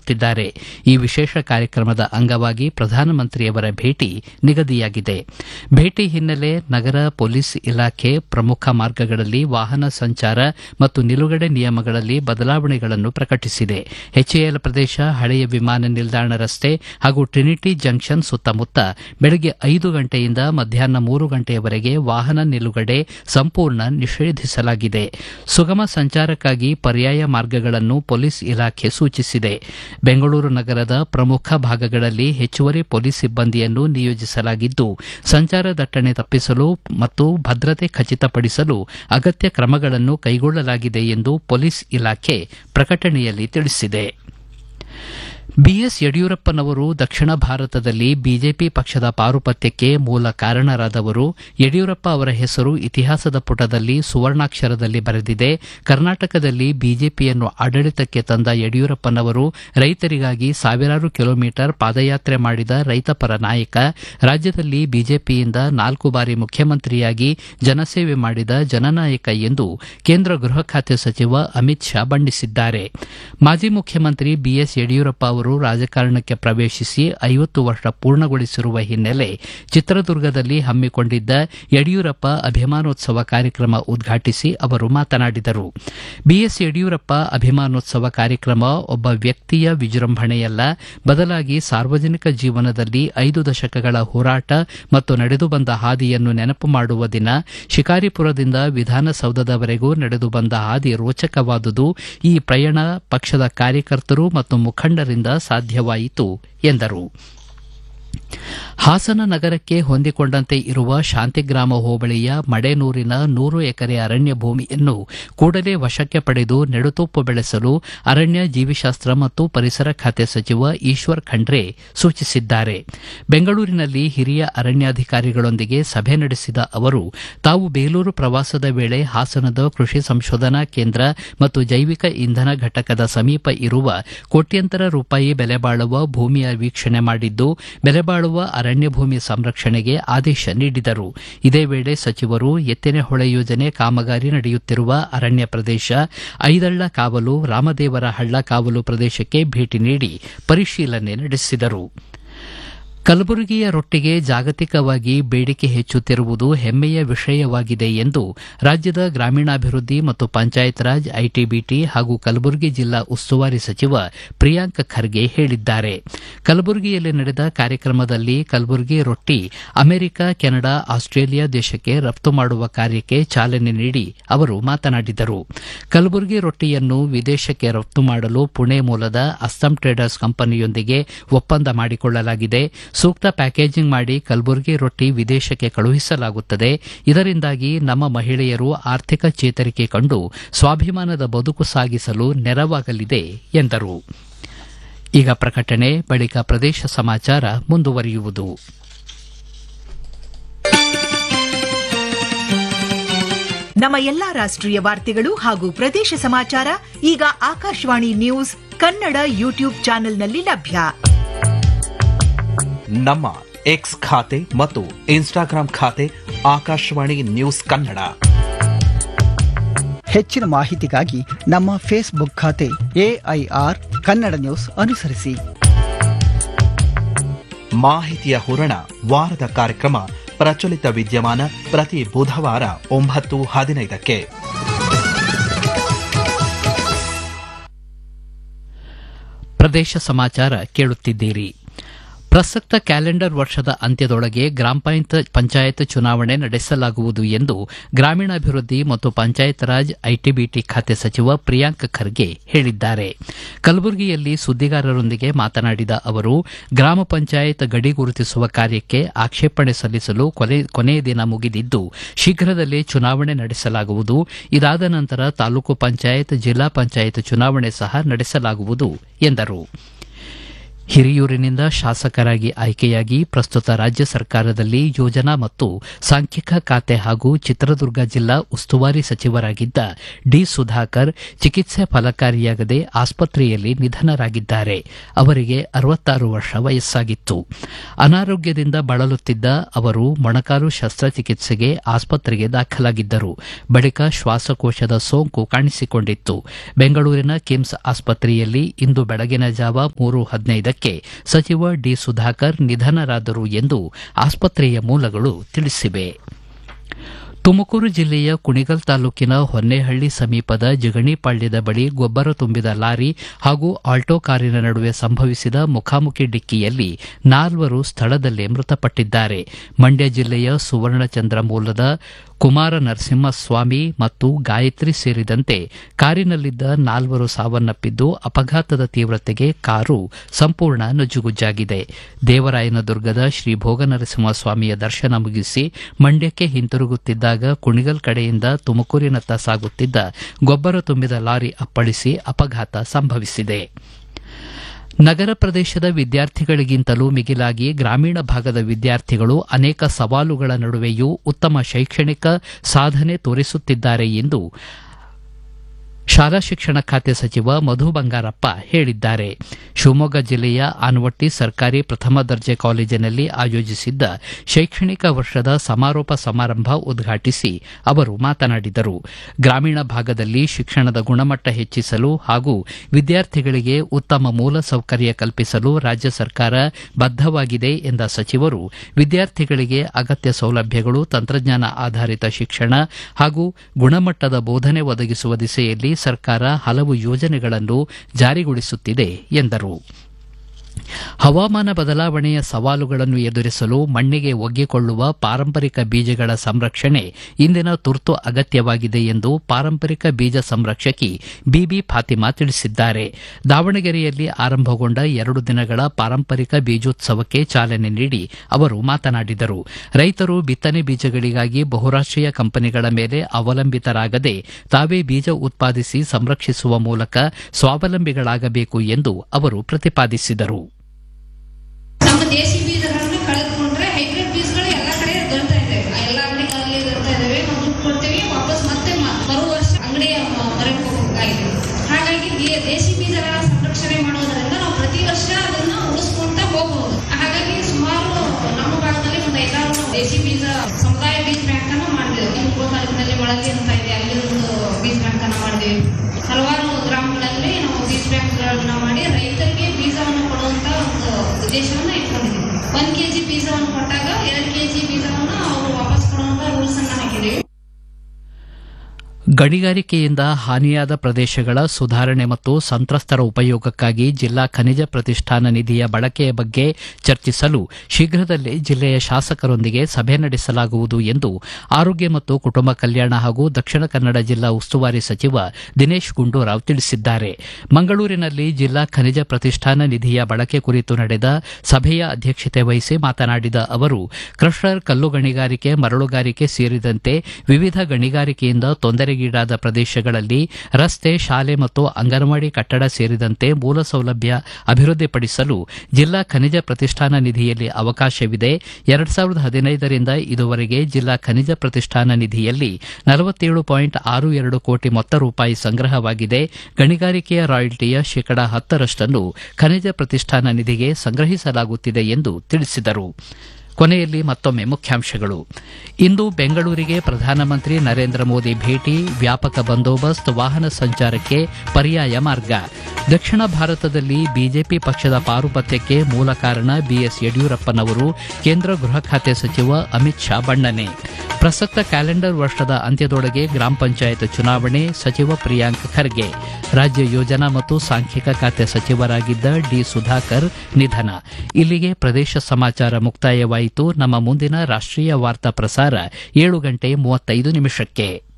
ನಡೆಸುತ್ತಿದ್ದಾರೆ ಈ ವಿಶೇಷ ಕಾರ್ಯಕ್ರಮದ ಅಂಗವಾಗಿ ಪ್ರಧಾನಮಂತ್ರಿಯವರ ಭೇಟಿ ನಿಗದಿಯಾಗಿದೆ ಭೇಟಿ ಹಿನ್ನೆಲೆ ನಗರ ಪೊಲೀಸ್ ಇಲಾಖೆ ಪ್ರಮುಖ ಮಾರ್ಗಗಳಲ್ಲಿ ವಾಹನ ಸಂಚಾರ ಮತ್ತು ನಿಲುಗಡೆ ನಿಯಮಗಳಲ್ಲಿ ಬದಲಾವಣೆಗಳನ್ನು ಪ್ರಕಟಿಸಿದೆ ಎಚ್ಎಎಲ್ ಪ್ರದೇಶ ಹಳೆಯ ವಿಮಾನ ನಿಲ್ದಾಣ ರಸ್ತೆ ಹಾಗೂ ಟ್ರಿನಿಟಿ ಜಂಕ್ಷನ್ ಸುತ್ತಮುತ್ತ ಬೆಳಗ್ಗೆ ಐದು ಗಂಟೆಯಿಂದ ಮಧ್ಯಾಹ್ನ ಮೂರು ಗಂಟೆಯವರೆಗೆ ವಾಹನ ನಿಲುಗಡೆ ಸಂಪೂರ್ಣ ನಿಷೇಧಿಸಲಾಗಿದೆ ಸುಗಮ ಸಂಚಾರಕ್ಕಾಗಿ ಪರ್ಯಾಯ ಮಾರ್ಗಗಳನ್ನು ಪೊಲೀಸ್ ಇಲಾಖೆ ಸೂಚಿಸಿದೆ ಬೆಂಗಳೂರು ನಗರದ ಪ್ರಮುಖ ಭಾಗಗಳಲ್ಲಿ ಹೆಚ್ಚುವರಿ ಪೊಲೀಸ್ ಸಿಬ್ಬಂದಿಯನ್ನು ನಿಯೋಜಿಸಲಾಗಿದ್ದು ಸಂಚಾರ ದಟ್ಟಣೆ ತಪ್ಪಿಸಲು ಮತ್ತು ಭದ್ರತೆ ಖಚಿತಪಡಿಸಲು ಅಗತ್ಯ ಕ್ರಮಗಳನ್ನು ಕೈಗೊಳ್ಳಲಾಗಿದೆ ಎಂದು ಪೊಲೀಸ್ ಇಲಾಖೆ ಪ್ರಕಟಣೆಯಲ್ಲಿ ತಿಳಿಸಿದೆ ಬಿಎಸ್ ಯಡಿಯೂರಪ್ಪನವರು ದಕ್ಷಿಣ ಭಾರತದಲ್ಲಿ ಬಿಜೆಪಿ ಪಕ್ಷದ ಪಾರುಪತ್ಯಕ್ಕೆ ಮೂಲ ಕಾರಣರಾದವರು ಯಡಿಯೂರಪ್ಪ ಅವರ ಹೆಸರು ಇತಿಹಾಸದ ಪುಟದಲ್ಲಿ ಸುವರ್ಣಾಕ್ಷರದಲ್ಲಿ ಬರೆದಿದೆ ಕರ್ನಾಟಕದಲ್ಲಿ ಬಿಜೆಪಿಯನ್ನು ಆಡಳಿತಕ್ಕೆ ತಂದ ಯಡಿಯೂರಪ್ಪನವರು ರೈತರಿಗಾಗಿ ಸಾವಿರಾರು ಕಿಲೋಮೀಟರ್ ಪಾದಯಾತ್ರೆ ಮಾಡಿದ ರೈತಪರ ನಾಯಕ ರಾಜ್ಯದಲ್ಲಿ ಬಿಜೆಪಿಯಿಂದ ನಾಲ್ಕು ಬಾರಿ ಮುಖ್ಯಮಂತ್ರಿಯಾಗಿ ಜನಸೇವೆ ಮಾಡಿದ ಜನನಾಯಕ ಎಂದು ಕೇಂದ್ರ ಗೃಹ ಖಾತೆ ಸಚಿವ ಅಮಿತ್ ಶಾ ಬಣ್ಣಿಸಿದ್ದಾರೆ ಮಾಜಿ ಮುಖ್ಯಮಂತ್ರಿ ಬಿಎಸ್ ಯಡಿಯೂರಪ್ಪ ಅವರು ರಾಜಕಾರಣಕ್ಕೆ ಪ್ರವೇಶಿಸಿ ಐವತ್ತು ವರ್ಷ ಪೂರ್ಣಗೊಳಿಸಿರುವ ಹಿನ್ನೆಲೆ ಚಿತ್ರದುರ್ಗದಲ್ಲಿ ಹಮ್ಮಿಕೊಂಡಿದ್ದ ಯಡಿಯೂರಪ್ಪ ಅಭಿಮಾನೋತ್ಸವ ಕಾರ್ಯಕ್ರಮ ಉದ್ಘಾಟಿಸಿ ಅವರು ಮಾತನಾಡಿದರು ಬಿಎಸ್ ಯಡಿಯೂರಪ್ಪ ಅಭಿಮಾನೋತ್ಸವ ಕಾರ್ಯಕ್ರಮ ಒಬ್ಬ ವ್ಯಕ್ತಿಯ ವಿಜೃಂಭಣೆಯಲ್ಲ ಬದಲಾಗಿ ಸಾರ್ವಜನಿಕ ಜೀವನದಲ್ಲಿ ಐದು ದಶಕಗಳ ಹೋರಾಟ ಮತ್ತು ನಡೆದು ಬಂದ ಹಾದಿಯನ್ನು ನೆನಪು ಮಾಡುವ ದಿನ ಶಿಕಾರಿಪುರದಿಂದ ವಿಧಾನಸೌಧದವರೆಗೂ ನಡೆದು ಬಂದ ಹಾದಿ ರೋಚಕವಾದುದು ಈ ಪ್ರಯಾಣ ಪಕ್ಷದ ಕಾರ್ಯಕರ್ತರು ಮತ್ತು ಮುಖಂಡರಿಂದ ಸಾಧ್ಯವಾಯಿತು ಎಂದರು ಹಾಸನ ನಗರಕ್ಕೆ ಹೊಂದಿಕೊಂಡಂತೆ ಇರುವ ಶಾಂತಿಗ್ರಾಮ ಹೋಬಳಿಯ ಮಡೆನೂರಿನ ನೂರು ಎಕರೆ ಅರಣ್ಯ ಭೂಮಿಯನ್ನು ಕೂಡಲೇ ವಶಕ್ಕೆ ಪಡೆದು ನೆಡುತೋಪು ಬೆಳೆಸಲು ಅರಣ್ಯ ಜೀವಿಶಾಸ್ತ್ರ ಮತ್ತು ಪರಿಸರ ಖಾತೆ ಸಚಿವ ಈಶ್ವರ್ ಖಂಡ್ರೆ ಸೂಚಿಸಿದ್ದಾರೆ ಬೆಂಗಳೂರಿನಲ್ಲಿ ಹಿರಿಯ ಅರಣ್ಯಾಧಿಕಾರಿಗಳೊಂದಿಗೆ ಸಭೆ ನಡೆಸಿದ ಅವರು ತಾವು ಬೇಲೂರು ಪ್ರವಾಸದ ವೇಳೆ ಹಾಸನದ ಕೃಷಿ ಸಂಶೋಧನಾ ಕೇಂದ್ರ ಮತ್ತು ಜೈವಿಕ ಇಂಧನ ಘಟಕದ ಸಮೀಪ ಇರುವ ಕೋಟ್ಯಂತರ ರೂಪಾಯಿ ಬೆಲೆ ಬಾಳುವ ಭೂಮಿಯ ವೀಕ್ಷಣೆ ಮಾಡಿದ್ದು ಬೆಲೆ ಬಾಳುವ ಅರಣ್ಯ ಭೂಮಿ ಸಂರಕ್ಷಣೆಗೆ ಆದೇಶ ನೀಡಿದರು ಇದೇ ವೇಳೆ ಸಚಿವರು ಎತ್ತಿನಹೊಳೆ ಯೋಜನೆ ಕಾಮಗಾರಿ ನಡೆಯುತ್ತಿರುವ ಅರಣ್ಯ ಪ್ರದೇಶ ಐದಳ್ಳ ಕಾವಲು ರಾಮದೇವರ ಹಳ್ಳ ಕಾವಲು ಪ್ರದೇಶಕ್ಕೆ ಭೇಟಿ ನೀಡಿ ಪರಿಶೀಲನೆ ನಡೆಸಿದರು ಕಲಬುರಗಿಯ ರೊಟ್ಟಿಗೆ ಜಾಗತಿಕವಾಗಿ ಬೇಡಿಕೆ ಹೆಚ್ಚುತ್ತಿರುವುದು ಹೆಮ್ಮೆಯ ವಿಷಯವಾಗಿದೆ ಎಂದು ರಾಜ್ಯದ ಗ್ರಾಮೀಣಾಭಿವೃದ್ಧಿ ಮತ್ತು ಪಂಚಾಯತ್ ರಾಜ್ ಐಟಿಬಿಟಿ ಹಾಗೂ ಕಲಬುರಗಿ ಜಿಲ್ಲಾ ಉಸ್ತುವಾರಿ ಸಚಿವ ಪ್ರಿಯಾಂಕ್ ಖರ್ಗೆ ಹೇಳಿದ್ದಾರೆ ಕಲಬುರಗಿಯಲ್ಲಿ ನಡೆದ ಕಾರ್ಯಕ್ರಮದಲ್ಲಿ ಕಲಬುರಗಿ ರೊಟ್ಟಿ ಅಮೆರಿಕ ಕೆನಡಾ ಆಸ್ಟ್ರೇಲಿಯಾ ದೇಶಕ್ಕೆ ರಫ್ತು ಮಾಡುವ ಕಾರ್ಯಕ್ಕೆ ಚಾಲನೆ ನೀಡಿ ಅವರು ಮಾತನಾಡಿದರು ಕಲಬುರಗಿ ರೊಟ್ಟಿಯನ್ನು ವಿದೇಶಕ್ಕೆ ರಫ್ತು ಮಾಡಲು ಪುಣೆ ಮೂಲದ ಅಸ್ಸಾಂ ಟ್ರೇಡರ್ಸ್ ಕಂಪನಿಯೊಂದಿಗೆ ಒಪ್ಪಂದ ಮಾಡಿಕೊಳ್ಳಲಾಗಿದೆ ಸೂಕ್ತ ಪ್ಯಾಕೇಜಿಂಗ್ ಮಾಡಿ ಕಲಬುರಗಿ ರೊಟ್ಟಿ ವಿದೇಶಕ್ಕೆ ಕಳುಹಿಸಲಾಗುತ್ತದೆ ಇದರಿಂದಾಗಿ ನಮ್ಮ ಮಹಿಳೆಯರು ಆರ್ಥಿಕ ಚೇತರಿಕೆ ಕಂಡು ಸ್ವಾಭಿಮಾನದ ಬದುಕು ಸಾಗಿಸಲು ನೆರವಾಗಲಿದೆ ಎಂದರು ಈಗ ಪ್ರಕಟಣೆ ಬಳಿಕ ಪ್ರದೇಶ ಸಮಾಚಾರ ಮುಂದುವರಿಯುವುದು ನಮ್ಮ ಎಲ್ಲಾ ರಾಷ್ಟ್ರೀಯ ವಾರ್ತೆಗಳು ಹಾಗೂ ಪ್ರದೇಶ ಸಮಾಚಾರ ಈಗ ಆಕಾಶವಾಣಿ ನ್ಯೂಸ್ ಕನ್ನಡ ಯೂಟ್ಯೂಬ್ ಚಾನೆಲ್ನಲ್ಲಿ ಲಭ್ಯ ನಮ್ಮ ಎಕ್ಸ್ ಖಾತೆ ಮತ್ತು ಇನ್ಸ್ಟಾಗ್ರಾಂ ಖಾತೆ ಆಕಾಶವಾಣಿ ನ್ಯೂಸ್ ಕನ್ನಡ ಹೆಚ್ಚಿನ ಮಾಹಿತಿಗಾಗಿ ನಮ್ಮ ಫೇಸ್ಬುಕ್ ಖಾತೆ ಎಐಆರ್ ಕನ್ನಡ ನ್ಯೂಸ್ ಅನುಸರಿಸಿ ಮಾಹಿತಿಯ ಹೂರಣ ವಾರದ ಕಾರ್ಯಕ್ರಮ ಪ್ರಚಲಿತ ವಿದ್ಯಮಾನ ಪ್ರತಿ ಬುಧವಾರ ಒಂಬತ್ತು ಹದಿನೈದಕ್ಕೆ ಪ್ರದೇಶ ಸಮಾಚಾರ ಕೇಳುತ್ತಿದ್ದೀರಿ ಪ್ರಸಕ್ತ ಕ್ಯಾಲೆಂಡರ್ ವರ್ಷದ ಅಂತ್ಯದೊಳಗೆ ಗ್ರಾಮ ಪಂಚಾಯತ್ ಚುನಾವಣೆ ನಡೆಸಲಾಗುವುದು ಎಂದು ಗ್ರಾಮೀಣಾಭಿವೃದ್ಧಿ ಮತ್ತು ಪಂಚಾಯತ್ ರಾಜ್ ಐಟಿಬಿಟಿ ಖಾತೆ ಸಚಿವ ಪ್ರಿಯಾಂಕ್ ಖರ್ಗೆ ಹೇಳಿದ್ದಾರೆ ಕಲಬುರಗಿಯಲ್ಲಿ ಸುದ್ದಿಗಾರರೊಂದಿಗೆ ಮಾತನಾಡಿದ ಅವರು ಗ್ರಾಮ ಪಂಚಾಯತ್ ಗಡಿ ಗುರುತಿಸುವ ಕಾರ್ಯಕ್ಕೆ ಆಕ್ಷೇಪಣೆ ಸಲ್ಲಿಸಲು ಕೊನೆಯ ದಿನ ಮುಗಿದಿದ್ದು ಶೀಘ್ರದಲ್ಲೇ ಚುನಾವಣೆ ನಡೆಸಲಾಗುವುದು ಇದಾದ ನಂತರ ತಾಲೂಕು ಪಂಚಾಯತ್ ಜಿಲ್ಲಾ ಪಂಚಾಯತ್ ಚುನಾವಣೆ ಸಹ ನಡೆಸಲಾಗುವುದು ಎಂದರು ಹಿರಿಯೂರಿನಿಂದ ಶಾಸಕರಾಗಿ ಆಯ್ಕೆಯಾಗಿ ಪ್ರಸ್ತುತ ರಾಜ್ಯ ಸರ್ಕಾರದಲ್ಲಿ ಯೋಜನಾ ಮತ್ತು ಸಾಂಖ್ಯಿಕ ಖಾತೆ ಹಾಗೂ ಚಿತ್ರದುರ್ಗ ಜಿಲ್ಲಾ ಉಸ್ತುವಾರಿ ಸಚಿವರಾಗಿದ್ದ ಡಿ ಸುಧಾಕರ್ ಚಿಕಿತ್ಸೆ ಫಲಕಾರಿಯಾಗದೆ ಆಸ್ಪತ್ರೆಯಲ್ಲಿ ನಿಧನರಾಗಿದ್ದಾರೆ ಅವರಿಗೆ ಅರವತ್ತಾರು ವರ್ಷ ವಯಸ್ಸಾಗಿತ್ತು ಅನಾರೋಗ್ಯದಿಂದ ಬಳಲುತ್ತಿದ್ದ ಅವರು ಮೊಣಕಾಲು ಶಸ್ತ್ರಚಿಕಿತ್ಸೆಗೆ ಆಸ್ಪತ್ರೆಗೆ ದಾಖಲಾಗಿದ್ದರು ಬಳಿಕ ಶ್ವಾಸಕೋಶದ ಸೋಂಕು ಕಾಣಿಸಿಕೊಂಡಿತ್ತು ಬೆಂಗಳೂರಿನ ಕಿಮ್ಸ್ ಆಸ್ಪತ್ರೆಯಲ್ಲಿ ಇಂದು ಬೆಳಗಿನ ಜಾವ ಮೂರು ಹದಿನೈದಕ್ಕೆ ಸಚಿವ ಡಿ ಸುಧಾಕರ್ ನಿಧನರಾದರು ಎಂದು ಆಸ್ಪತ್ರೆಯ ಮೂಲಗಳು ತಿಳಿಸಿವೆ ತುಮಕೂರು ಜಿಲ್ಲೆಯ ಕುಣಿಗಲ್ ತಾಲೂಕಿನ ಹೊನ್ನೇಹಳ್ಳಿ ಸಮೀಪದ ಜಿಗಣಿಪಾಳ್ಯದ ಬಳಿ ಗೊಬ್ಬರ ತುಂಬಿದ ಲಾರಿ ಹಾಗೂ ಆಲ್ಟೋ ಕಾರಿನ ನಡುವೆ ಸಂಭವಿಸಿದ ಮುಖಾಮುಖಿ ಡಿಕ್ಕಿಯಲ್ಲಿ ನಾಲ್ವರು ಸ್ಥಳದಲ್ಲೇ ಮೃತಪಟ್ಟಿದ್ದಾರೆ ಮಂಡ್ಯ ಜಿಲ್ಲೆಯ ಸುವರ್ಣಚಂದ್ರ ಮೂಲದ ಕುಮಾರ ನರಸಿಂಹಸ್ವಾಮಿ ಮತ್ತು ಗಾಯತ್ರಿ ಸೇರಿದಂತೆ ಕಾರಿನಲ್ಲಿದ್ದ ನಾಲ್ವರು ಸಾವನ್ನಪ್ಪಿದ್ದು ಅಪಘಾತದ ತೀವ್ರತೆಗೆ ಕಾರು ಸಂಪೂರ್ಣ ನಜ್ಜುಗುಜ್ಜಾಗಿದೆ ದೇವರಾಯನದುರ್ಗದ ಶ್ರೀ ಭೋಗನರಸಿಂಹಸ್ವಾಮಿಯ ದರ್ಶನ ಮುಗಿಸಿ ಮಂಡ್ಯಕ್ಕೆ ಹಿಂತಿರುಗುತ್ತಿದ್ದಾಗ ಕುಣಿಗಲ್ ಕಡೆಯಿಂದ ತುಮಕೂರಿನತ್ತ ಸಾಗುತ್ತಿದ್ದ ಗೊಬ್ಬರ ತುಂಬಿದ ಲಾರಿ ಅಪ್ಪಳಿಸಿ ಅಪಘಾತ ಸಂಭವಿಸಿದೆ ನಗರ ಪ್ರದೇಶದ ವಿದ್ಯಾರ್ಥಿಗಳಿಗಿಂತಲೂ ಮಿಗಿಲಾಗಿ ಗ್ರಾಮೀಣ ಭಾಗದ ವಿದ್ಯಾರ್ಥಿಗಳು ಅನೇಕ ಸವಾಲುಗಳ ನಡುವೆಯೂ ಉತ್ತಮ ಶೈಕ್ಷಣಿಕ ಸಾಧನೆ ತೋರಿಸುತ್ತಿದ್ದಾರೆ ಎಂದು ಶಾಲಾ ಶಿಕ್ಷಣ ಖಾತೆ ಸಚಿವ ಮಧು ಬಂಗಾರಪ್ಪ ಹೇಳಿದ್ದಾರೆ ಶಿವಮೊಗ್ಗ ಜಿಲ್ಲೆಯ ಆನವಟ್ಟಿ ಸರ್ಕಾರಿ ಪ್ರಥಮ ದರ್ಜೆ ಕಾಲೇಜಿನಲ್ಲಿ ಆಯೋಜಿಸಿದ್ದ ಶೈಕ್ಷಣಿಕ ವರ್ಷದ ಸಮಾರೋಪ ಸಮಾರಂಭ ಉದ್ಘಾಟಿಸಿ ಅವರು ಮಾತನಾಡಿದರು ಗ್ರಾಮೀಣ ಭಾಗದಲ್ಲಿ ಶಿಕ್ಷಣದ ಗುಣಮಟ್ಟ ಹೆಚ್ಚಿಸಲು ಹಾಗೂ ವಿದ್ಯಾರ್ಥಿಗಳಿಗೆ ಉತ್ತಮ ಮೂಲ ಸೌಕರ್ಯ ಕಲ್ಪಿಸಲು ರಾಜ್ಯ ಸರ್ಕಾರ ಬದ್ದವಾಗಿದೆ ಎಂದ ಸಚಿವರು ವಿದ್ಯಾರ್ಥಿಗಳಿಗೆ ಅಗತ್ಯ ಸೌಲಭ್ಯಗಳು ತಂತ್ರಜ್ಞಾನ ಆಧಾರಿತ ಶಿಕ್ಷಣ ಹಾಗೂ ಗುಣಮಟ್ಟದ ಬೋಧನೆ ಒದಗಿಸುವ ದಿಸೆಯಲ್ಲಿ ಸರ್ಕಾರ ಹಲವು ಯೋಜನೆಗಳನ್ನು ಜಾರಿಗೊಳಿಸುತ್ತಿದೆ ಎಂದರು ಹವಾಮಾನ ಬದಲಾವಣೆಯ ಸವಾಲುಗಳನ್ನು ಎದುರಿಸಲು ಮಣ್ಣಿಗೆ ಒಗ್ಗಿಕೊಳ್ಳುವ ಪಾರಂಪರಿಕ ಬೀಜಗಳ ಸಂರಕ್ಷಣೆ ಇಂದಿನ ತುರ್ತು ಅಗತ್ಯವಾಗಿದೆ ಎಂದು ಪಾರಂಪರಿಕ ಬೀಜ ಸಂರಕ್ಷಕಿ ಬಿಬಿ ಫಾತಿಮಾ ತಿಳಿಸಿದ್ದಾರೆ ದಾವಣಗೆರೆಯಲ್ಲಿ ಆರಂಭಗೊಂಡ ಎರಡು ದಿನಗಳ ಪಾರಂಪರಿಕ ಬೀಜೋತ್ಸವಕ್ಕೆ ಚಾಲನೆ ನೀಡಿ ಅವರು ಮಾತನಾಡಿದರು ರೈತರು ಬಿತ್ತನೆ ಬೀಜಗಳಿಗಾಗಿ ಬಹುರಾಷ್ಟೀಯ ಕಂಪನಿಗಳ ಮೇಲೆ ಅವಲಂಬಿತರಾಗದೆ ತಾವೇ ಬೀಜ ಉತ್ಪಾದಿಸಿ ಸಂರಕ್ಷಿಸುವ ಮೂಲಕ ಸ್ವಾವಲಂಬಿಗಳಾಗಬೇಕು ಎಂದು ಅವರು ಪ್ರತಿಪಾದಿಸಿದರು ನಮ್ಮ ದೇಶಿ ಬೀಜಗಳನ್ನ ಕಳೆದುಕೊಂಡ್ರೆ ಹೈಬ್ರಿಡ್ ಬೀಜಗಳು ಎಲ್ಲ ಕಡೆ ದೊರೆತಾ ಇದೆ ಎಲ್ಲ ಅಂಗಡಿಗಳಲ್ಲಿ ದೊರೆತಾ ಇದಾವೆ ನಾವು ದುಡ್ಡು ಕೊಡ್ತೀವಿ ವಾಪಸ್ ಮತ್ತೆ ಮ- ಬರುವ ವರ್ಷ ಅಂಗಡಿಯ ಮ- ಮೊರೆಗೆ ಹೋಗಬೇಕಾಗಿದೆ ಹಾಗಾಗಿ ದೇ- ದೇಶಿ ಬೀಜಗಳ ಸಂರಕ್ಷಣೆ ಮಾಡೋದರಿಂದ ನಾವು ಪ್ರತಿ ವರ್ಷ ಅದನ್ನ ಉಳಿಸ್ಕೊಂತ ಹೋಗಬಹುದು ಹಾಗಾಗಿ ಸುಮಾರು ನಮ್ಮ ಭಾಗದಲ್ಲಿ ಒಂದು ಐದಾರು ನಾವು ದೇಶಿ ಬೀಜ ಸಮುದಾಯ ಬೀಜ ಬ್ಯಾಂಕ್ ಅನ್ನ ಮಾಡಿದ್ವಿ ನಿಮ್ಮ ತಾಲೂಕಿನಲ್ಲಿ ಒಳಗೆ ಅಂತ ಇದೆ ಅಲ್ಲಿ ಒಂದು ಬೀಜ ಬ್ಯಾಂಕ್ ಅನ್ನ ಮಾಡಿದ್ವಿ ಹಲವಾರು ಗ್ರಾಮಗಳಲ್ಲಿ ನಾವು ಬೀಜ ಬ್ಯಾಂಕ್ಗಳನ್ನ ಮಾಡಿ ರೈತರಿಗೆ ಬೀಜವನ್ನು ಕೊಡುವಂತ ಒಂದು ಉದ್ದೇಶವನ್ನ ಇಟ್ಕೊಂಡಿದ್ದೀವಿ ಒಂದ್ ಕೆಜಿ ಬೀಜವನ್ನು ಕೊಟ್ಟಾಗ ಎರಡ್ ಕೆಜಿ ಬೀಜವನ್ನು ಅವರು ವಾಪಸ್ ಕೊಡುವಂತ ರೂಲ್ಸ್ ಅನ್ನ ಹಾಕಿದ್ದೀವಿ ಗಣಿಗಾರಿಕೆಯಿಂದ ಹಾನಿಯಾದ ಪ್ರದೇಶಗಳ ಸುಧಾರಣೆ ಮತ್ತು ಸಂತ್ರಸ್ತರ ಉಪಯೋಗಕ್ಕಾಗಿ ಜಿಲ್ಲಾ ಖನಿಜ ಪ್ರತಿಷ್ಠಾನ ನಿಧಿಯ ಬಳಕೆಯ ಬಗ್ಗೆ ಚರ್ಚಿಸಲು ಶೀಘ್ರದಲ್ಲೇ ಜಿಲ್ಲೆಯ ಶಾಸಕರೊಂದಿಗೆ ಸಭೆ ನಡೆಸಲಾಗುವುದು ಎಂದು ಆರೋಗ್ಯ ಮತ್ತು ಕುಟುಂಬ ಕಲ್ಯಾಣ ಹಾಗೂ ದಕ್ಷಿಣ ಕನ್ನಡ ಜಿಲ್ಲಾ ಉಸ್ತುವಾರಿ ಸಚಿವ ದಿನೇಶ್ ಗುಂಡೂರಾವ್ ತಿಳಿಸಿದ್ದಾರೆ ಮಂಗಳೂರಿನಲ್ಲಿ ಜಿಲ್ಲಾ ಖನಿಜ ಪ್ರತಿಷ್ಠಾನ ನಿಧಿಯ ಬಳಕೆ ಕುರಿತು ನಡೆದ ಸಭೆಯ ಅಧ್ಯಕ್ಷತೆ ವಹಿಸಿ ಮಾತನಾಡಿದ ಅವರು ಕ್ರಷರ್ ಕಲ್ಲು ಗಣಿಗಾರಿಕೆ ಮರಳುಗಾರಿಕೆ ಸೇರಿದಂತೆ ವಿವಿಧ ಗಣಿಗಾರಿಕೆಯಿಂದ ತೊಂದರೆಗೀಡಾದ ಪ್ರದೇಶಗಳಲ್ಲಿ ರಸ್ತೆ ಶಾಲೆ ಮತ್ತು ಅಂಗನವಾಡಿ ಕಟ್ಟಡ ಸೇರಿದಂತೆ ಮೂಲ ಸೌಲಭ್ಯ ಅಭಿವೃದ್ಧಿಪಡಿಸಲು ಜಿಲ್ಲಾ ಖನಿಜ ಪ್ರತಿಷ್ಠಾನ ನಿಧಿಯಲ್ಲಿ ಅವಕಾಶವಿದೆ ಎರಡ್ ಸಾವಿರದ ಹದಿನೈದರಿಂದ ಇದುವರೆಗೆ ಜಿಲ್ಲಾ ಖನಿಜ ಪ್ರತಿಷ್ಠಾನ ನಿಧಿಯಲ್ಲಿ ನಲವತ್ತೇಳು ಪಾಯಿಂಟ್ ಆರು ಎರಡು ಕೋಟಿ ಮೊತ್ತ ರೂಪಾಯಿ ಸಂಗ್ರಹವಾಗಿದೆ ಗಣಿಗಾರಿಕೆಯ ರಾಯಲ್ಟಿಯ ಶೇಕಡಾ ಹತ್ತರಷ್ಟನ್ನು ಖನಿಜ ಪ್ರತಿಷ್ಠಾನ ನಿಧಿಗೆ ಸಂಗ್ರಹಿಸಲಾಗುತ್ತಿದೆ ಎಂದು ತಿಳಿಸಿದರು ಕೊನೆಯಲ್ಲಿ ಮತ್ತೊಮ್ಮೆ ಮುಖ್ಯಾಂಶಗಳು ಇಂದು ಬೆಂಗಳೂರಿಗೆ ಪ್ರಧಾನಮಂತ್ರಿ ನರೇಂದ್ರ ಮೋದಿ ಭೇಟಿ ವ್ಯಾಪಕ ಬಂದೋಬಸ್ತ್ ವಾಹನ ಸಂಚಾರಕ್ಕೆ ಪರ್ಯಾಯ ಮಾರ್ಗ ದಕ್ಷಿಣ ಭಾರತದಲ್ಲಿ ಬಿಜೆಪಿ ಪಕ್ಷದ ಪಾರುಪತ್ಯಕ್ಕೆ ಮೂಲ ಕಾರಣ ಬಿಎಸ್ ಯಡಿಯೂರಪ್ಪನವರು ಕೇಂದ್ರ ಗೃಹ ಖಾತೆ ಸಚಿವ ಅಮಿತ್ ಶಾ ಬಣ್ಣನೆ ಪ್ರಸಕ್ತ ಕ್ಯಾಲೆಂಡರ್ ವರ್ಷದ ಅಂತ್ಯದೊಳಗೆ ಗ್ರಾಮ ಪಂಚಾಯತ್ ಚುನಾವಣೆ ಸಚಿವ ಪ್ರಿಯಾಂಕ್ ಖರ್ಗೆ ರಾಜ್ಯ ಯೋಜನಾ ಮತ್ತು ಸಾಂಖ್ಯಿಕ ಖಾತೆ ಸಚಿವರಾಗಿದ್ದ ಡಿ ಸುಧಾಕರ್ ನಿಧನ ಇಲ್ಲಿಗೆ ಪ್ರದೇಶ ಸಮಾಚಾರ ಮುಕ್ತಾಯವಾಯಿತು ನಮ್ಮ ಮುಂದಿನ ರಾಷ್ಟೀಯ ವಾರ್ತಾ ಪ್ರಸಾರ ಏಳು ಗಂಟೆ ಮೂವತ್ತೈದು ನಿಮಿಷಕ್ಕೆ